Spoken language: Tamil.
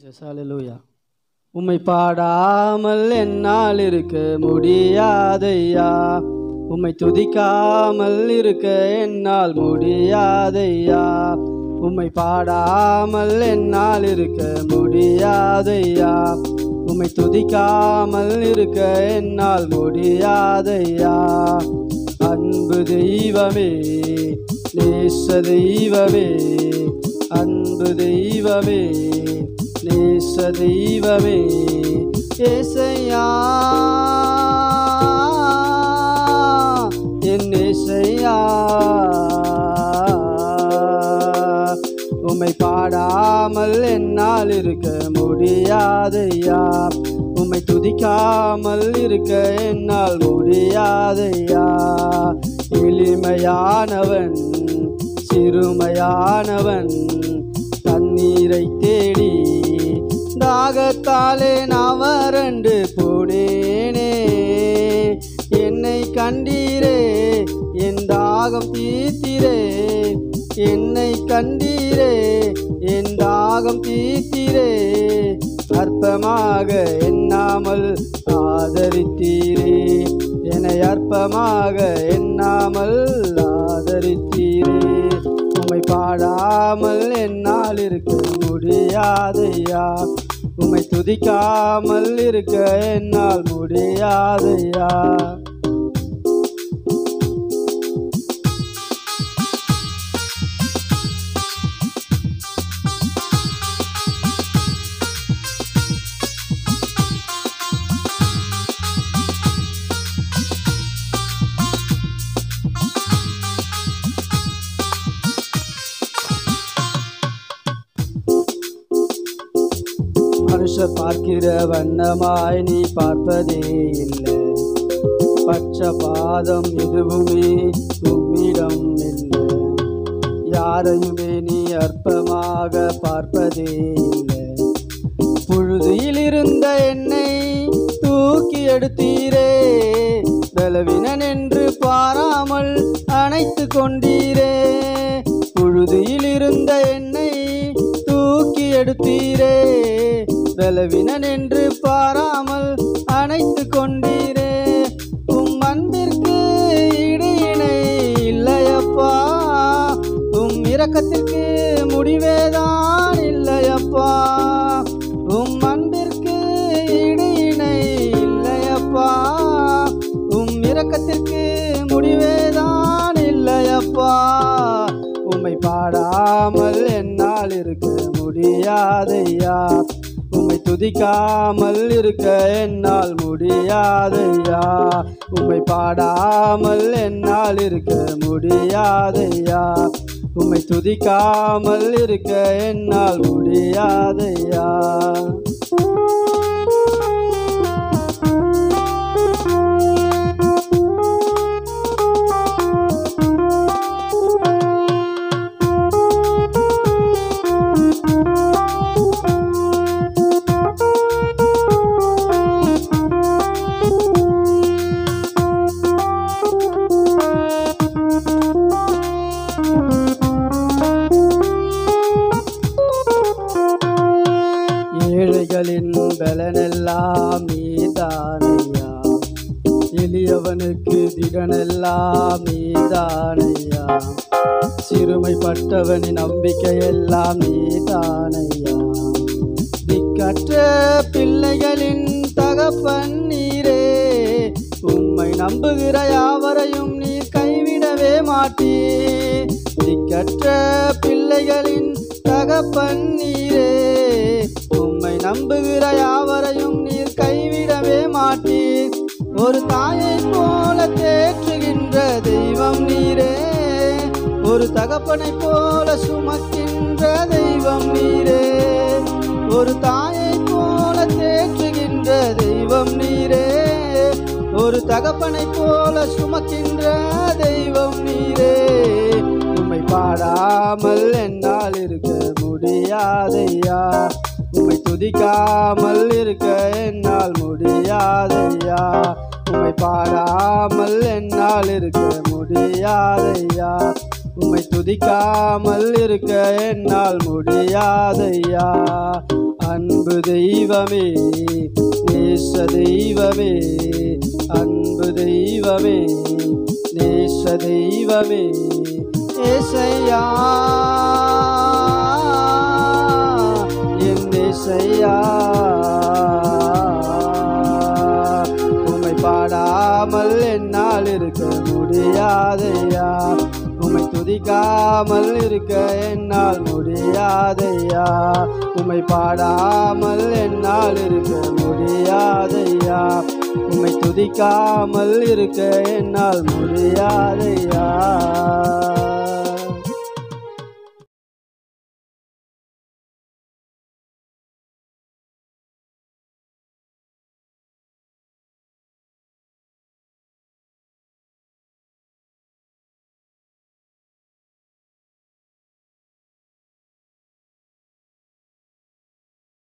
ஜீசஸ் ஹalleluya உம்மை பாடாமல் என்னால் இருக்க முடியாதையா உம்மை துதிக்காமல் இருக்க என்னால் முடியாதையா உம்மை பாடாமல் என்னால் இருக்க முடியாதையா உம்மை துதிக்காமல் இருக்க என்னால் முடியாதையா அன்பு தெய்வமே நேச தெய்வமே அன்பு தெய்வமே நேச தெய்வமே ஏசையா என் ஏசையா உம்மை பாடாமல் என்னால் இருக்க முடியாதையா உம்மை துதிக்காமல் இருக்க என்னால் முடியாதையா எளிமையானவன் சிறுமையானவன் தண்ணீரை தேடி தாகத்தாலே நான் வறண்டு போனேனே என்னை கண்டீரே என் தாகம் தீர்த்திரே என்னை கண்டீரே என் தாகம் தீர்த்திரே அற்பமாக எண்ணாமல் ஆதரித்தீரே என்னை அற்பமாக எண்ணாமல் ஆதரித்தீரே உம்மை பாடாமல் என்னால் இருக்க முடியாதையா உம்மை துதிக்காமல் இருக்க என்னால் முடியாதையா மனுஷர் பார்க்கிற வண்ணமாய் நீ பார்ப்பதே இல்லை பட்ச பாதம் எதுவுமே உம்மிடம் இல்லை யாரையுமே நீ அற்பமாக பார்ப்பதே இல்லை புழுதியில் இருந்த என்னை தூக்கி எடுத்தீரே பலவினன் என்று பாராமல் அணைத்து கொண்டீரே புழுதியில் இருந்த என்னை தூக்கி எடுத்தீரே பலவினன் என்று பாராமல் அணைத்து கொண்டீரே உம் அன்பிற்கு ஈடு இணை இல்லையப்பா உம் இரக்கத்திற்கு முடிவேதான் இல்லையப்பா உம் அன்பிற்கு ஈடு இணை இல்லையப்பா உம் இரக்கத்திற்கு முடிவேதான் இல்லையப்பா உம்மை பாடாமல் என்னால் இருக்க முடியாதையா உம்மை துதிக்காமல் இருக்க என்னால் முடியாதையா உம்மை பாடாமல் என்னால் இருக்க முடியாதையா உம்மை துதிக்காமல் இருக்க என்னால் முடியாதையா ஏழைகளின் பலனெல்லாம் நீதானையா எளியவனுக்கு திடனெல்லாம் நீதானையா சிறுமைப்பட்டவனின் நம்பிக்கையெல்லாம் நீதானையா திக்கற்ற பிள்ளைகளின் தகப்பன் நீரே உம்மை நம்புகிற யாவரையும் நீர் கைவிடவே மாட்டீர் திக்கற்ற பிள்ளைகளின் தகப்பன் நீரே உம்மை நம்புகிற யாவரையும் நீர் கைவிடவே மாட்டீர் ஒரு தாயை போல தேற்றுகின்ற தெய்வம் நீரே ஒரு தகப்பனை போல சுமக்கின்ற தெய்வம் நீரே ஒரு தாயை போல தேற்றுகின்ற தெய்வம் நீரே ஒரு தகப்பனை போல சுமக்கின்ற தெய்வம் நீரே உம்மை பாடாமல் என்னால் இருக்க முடியாதையா உம்மை துதிக்காமல் இருக்க என்னால் முடியாதையா உம்மை பாடாமல் என்னால் இருக்க முடியாதையா உம்மை துதிக்காமல் இருக்க என்னால் முடியாதையா அன்பு தெய்வமே நேச தெய்வமே அன்பு தெய்வமே நேச தெய்வமே ஏசையா என் ஏசையா உம்மை பாடாமல் என்னால் இருக்க முடியாதையா உம்மை துதிக்காமல் இருக்க என்னால் முடியாதையா உம்மை பாடாமல் என்னால் இருக்க முடியாதையா உம்மை துதிக்காமல் இருக்க என்னால் முடியாதையா